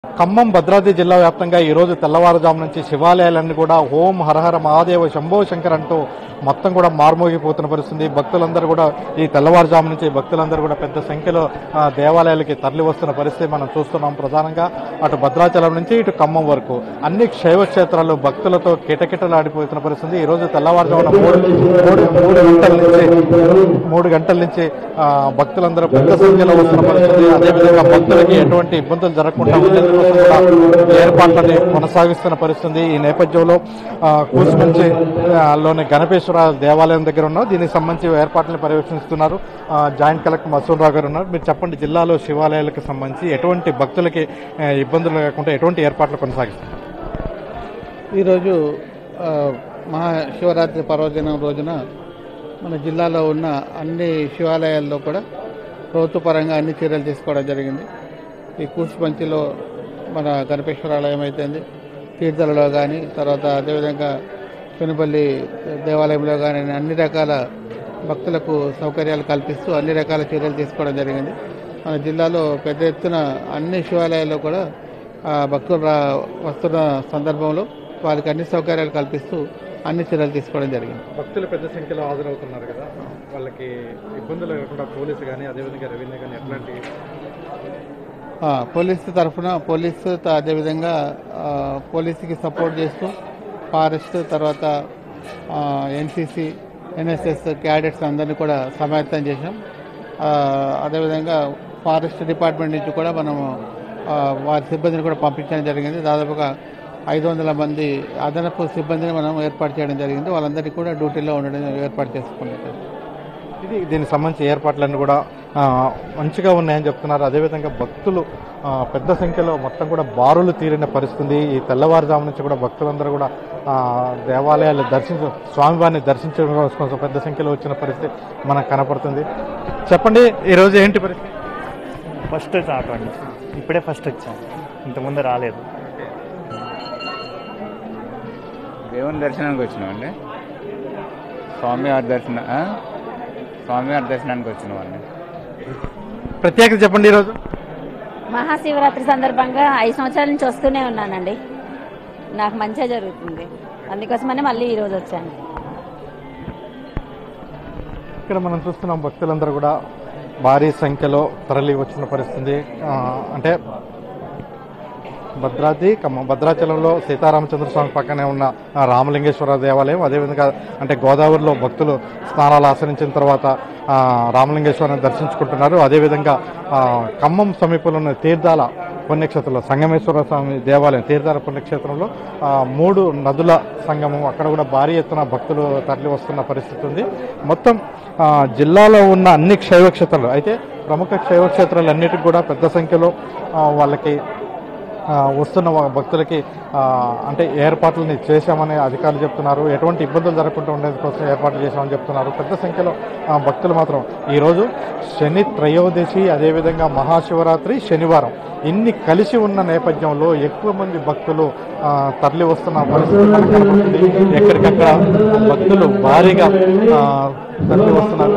ఖమ్మం భద్రాద్రి జిల్లా వ్యాప్తంగా ఈ రోజు తెల్లవారుజాము నుంచి శివాలయాలన్నీ కూడా ఓం హరహర మహాదేవ శంభో శంకర్ అంటూ మొత్తం కూడా మార్మోగిపోతున్న పరిస్థితుంది భక్తులందరూ కూడా ఈ తెల్లవారుజాము నుంచి భక్తులందరూ కూడా పెద్ద సంఖ్యలో ఆ, దేవాలయాలకి తరలి వస్తున్న పరిస్థితి మనం చూస్తున్నాం ప్రధానంగా అటు భద్రాచలం నుంచి ఇటు ఖమ్మం వరకు అన్ని శైవ క్షేత్రాలు భక్తులతో కిటకిటలాడిపోతున్న పరిస్థితి ఈ రోజు తెల్లవారుజామున మూడు మూడు మూడు గంటల నుంచి మూడు గంటల నుంచి ఆ, భక్తులందరూ పెద్ద సంఖ్యలో వస్తున్న పరిస్థితి అదేవిధంగా భక్తులకి ఎటువంటి ఇబ్బందులు జరగకుండా ఉండేందుకోసం కూడా ఏర్పాట్లని కొనసాగిస్తున్న పరిస్థితి ఈ నేపథ్యంలో ఆ, కూసుమంచి ఆ, లోని గణపేశ్వర దేవాలయం దగ్గర ఉన్నాం దీనికి సంబంధించి ఏర్పాట్లను పర్యవేక్షిస్తున్నారు ఆ, జాయింట్ కలెక్టర్ మసూర్ రావు గారు ఉన్నారు మీరు చెప్పండి జిల్లాలో శివాలయాలకు సంబంధించి ఎటువంటి భక్తులకి ఆ, ఇబ్బందులు లేకుండా ఎటువంటి ఏర్పాట్లు కొనసాగిస్తున్నారు ఈరోజు ఆ, మహాశివరాత్రి పర్వదినం రోజున మన జిల్లాలో ఉన్న అన్ని శివాలయాల్లో కూడా ప్రభుత్వపరంగా అన్ని చర్యలు తీసుకోవడం జరిగింది ఈ కూసుపంచిలో మన గణపేశ్వరాలయం అయితేంది తీర్థలలో కానీ తర్వాత అదేవిధంగా పెనుపల్లి దేవాలయంలో కానీ అన్ని రకాల భక్తులకు సౌకర్యాలు కల్పిస్తూ అన్ని రకాల చర్యలు తీసుకోవడం జరిగింది మన జిల్లాలో పెద్ద ఎత్తున అన్ని శివాలయాల్లో కూడా ఆ, భక్తులు రా వస్తున్న సందర్భంలో వారికి అన్ని సౌకర్యాలు కల్పిస్తూ అన్ని చర్యలు తీసుకోవడం జరిగింది భక్తులు పెద్ద సంఖ్యలో హాజరవుతున్నారు కదా వాళ్ళకి ఇబ్బందులు లేకుండా పోలీసు కానీ అదేవిధంగా రెవెన్యూ కానీ ఎట్లాంటి ఆ, పోలీసు తరఫున పోలీసు త- అదేవిధంగా ఆ, పోలీసుకి సపోర్ట్ చేస్తూ ఫారెస్ట్ తర్వాత ఎన్సీసీ ఎన్ఎస్ఎస్ క్యాడెట్స్ అందరినీ కూడా సమాయత్తం చేశాం ఆ, అదేవిధంగా ఫారెస్ట్ డిపార్ట్మెంట్ నుంచి కూడా మనము ఆ, వారి సిబ్బందిని కూడా పంపించడం జరిగింది దాదాపుగా ఐదు వందల మంది అదనపు సిబ్బందిని మనం ఏర్పాటు చేయడం జరిగింది వాళ్ళందరికీ కూడా డ్యూటీలో ఉండడం ఏర్పాటు చేసుకున్నాం ఇది దీనికి సంబంధించి ఏర్పాట్లన్నీ కూడా ఆ, మంచిగా ఉన్నాయని చెప్తున్నారు అదేవిధంగా భక్తులు ఆ, పెద్ద సంఖ్యలో మొత్తం కూడా బారులు తీరిన పరిస్థితి ఈ తెల్లవారుజాము నుంచి కూడా భక్తులందరూ కూడా ఆ, దేవాలయాలు దర్శించ స్వామివారిని దర్శించడం కోసం పెద్ద సంఖ్యలో వచ్చిన పరిస్థితి మనకు కనపడుతుంది చెప్పండి ఈరోజు ఏంటి పరిస్థితి ఫస్ట్ ఆటో అండి ఇప్పుడే ఫస్ట్ వచ్చాను ఇంతకుముందు రాలేదు దేవుని దర్శనానికి వచ్చినామండి స్వామివారి దర్శన ఆ? స్వామివారి దర్శనానికి వచ్చినామండి ప్రత్యేకత చెప్పండి ఈరోజు మహాశివరాత్రి సందర్భంగా ఐదు సంవత్సరాల నుంచి వస్తూనే ఉన్నానండి నాకు మంచిగా జరుగుతుంది అందుకోసమనే మళ్ళీ ఈరోజు వచ్చాను ఇక్కడ మనం చూస్తున్నాం భక్తులందరూ కూడా భారీ సంఖ్యలో తరలి వచ్చిన పరిస్థితి ఆ, అంటే భద్రాద్రి ఖమ్మం భద్రాచలంలో సీతారామచంద్ర స్వామి పక్కనే ఉన్న ఆ, రామలింగేశ్వర దేవాలయం అదేవిధంగా అంటే గోదావరిలో భక్తులు స్నానాలు ఆచరించిన తర్వాత ఆ, రామలింగేశ్వరాన్ని దర్శించుకుంటున్నారు అదేవిధంగా ఆ, ఖమ్మం సమీపంలో ఉన్న తీర్థాల పుణ్యక్షేత్రంలో సంగమేశ్వర స్వామి దేవాలయం తీర్థాల పుణ్యక్షేత్రంలో ఆ, మూడు నదుల సంగమం అక్కడ కూడా భారీ ఎత్తున భక్తులు తరలి వస్తున్న పరిస్థితి ఉంది మొత్తం ఆ, జిల్లాలో ఉన్న అన్ని శైవ క్షేత్రాలు అయితే ప్రముఖ శైవ క్షేత్రాలన్నిటికీ కూడా పెద్ద సంఖ్యలో ఆ, వాళ్ళకి ఆ, వస్తున్న వా- భక్తులకి ఆ, అంటే ఏర్పాట్లని చేశామని అధికారులు చెప్తున్నారు ఎటువంటి ఇబ్బందులు జరగకుండా ఉండేది కోసం ఏర్పాట్లు చేశామని చెప్తున్నారు పెద్ద సంఖ్యలో ఆ, భక్తులు మాత్రం ఈరోజు శని త్రయోదశి అదేవిధంగా మహాశివరాత్రి శనివారం ఇన్ని కలిసి ఉన్న నేపథ్యంలో ఎక్కువ మంది భక్తులు ఆ, తరలి వస్తున్న పరిస్థితి మనకు కనబడుతుంది ఎక్కడికక్కడ భక్తులు భారీగా ఆ, తరలి వస్తున్నారు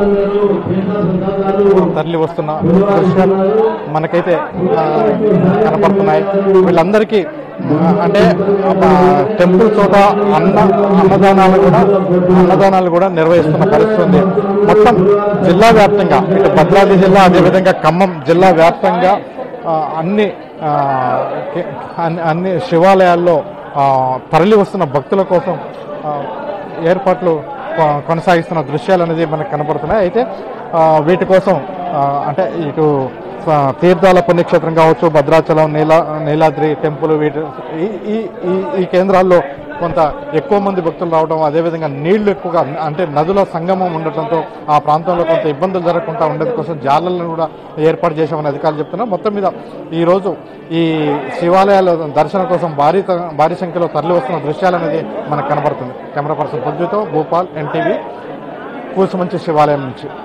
తరలి వస్తున్న దృశ్యాలు మనకైతే ఆ, కనపడుతున్నాయి వీళ్ళందరికీ ఆ, అంటే ఆ, టెంపుల్ చోట అన్న అన్నదానాలు కూడా అన్నదానాలు కూడా నిర్వహిస్తున్న పరిస్థితి ఉంది మొత్తం జిల్లా వ్యాప్తంగా ఇటు భద్రాద్రి జిల్లా అదేవిధంగా ఖమ్మం జిల్లా వ్యాప్తంగా ఆ, అన్ని ఆ, కే- అన్ని అన్ని శివాలయాల్లో ఆ, తరలి వస్తున్న భక్తుల కోసం ఆ, ఏర్పాట్లు కొ- కొనసాగిస్తున్న దృశ్యాలు అనేది మనకు కనపడుతున్నాయి అయితే ఆ, వీటి కోసం ఆ, అంటే ఇటు ఆ, తీర్థాల పుణ్యక్షేత్రం కావచ్చు భద్రాచలం నీలా నీలాద్రి టెంపుల్ వీటి ఈ ఈ- ఈ- ఈ కేంద్రాల్లో కొంత ఎక్కువ మంది భక్తులు రావడం అదేవిధంగా నీళ్లు ఎక్కువగా అంటే నదుల సంగమం ఉండటంతో ఆ ప్రాంతంలో కొంత ఇబ్బందులు జరగకుండా ఉండేది కోసం జాలలను కూడా ఏర్పాటు చేశామని అధికారులు చెప్తున్నారు మొత్తం మీద ఈరోజు ఈ శివాలయాల దర్శనం కోసం భారీ త- భారీ సంఖ్యలో తరలి వస్తున్న దృశ్యాలు అనేది మనకు కనబడుతుంది కెమెరా పర్సన్ పొద్దుతో భూపాల్ ఎన్టీవీ కూసుమంచి శివాలయం నుంచి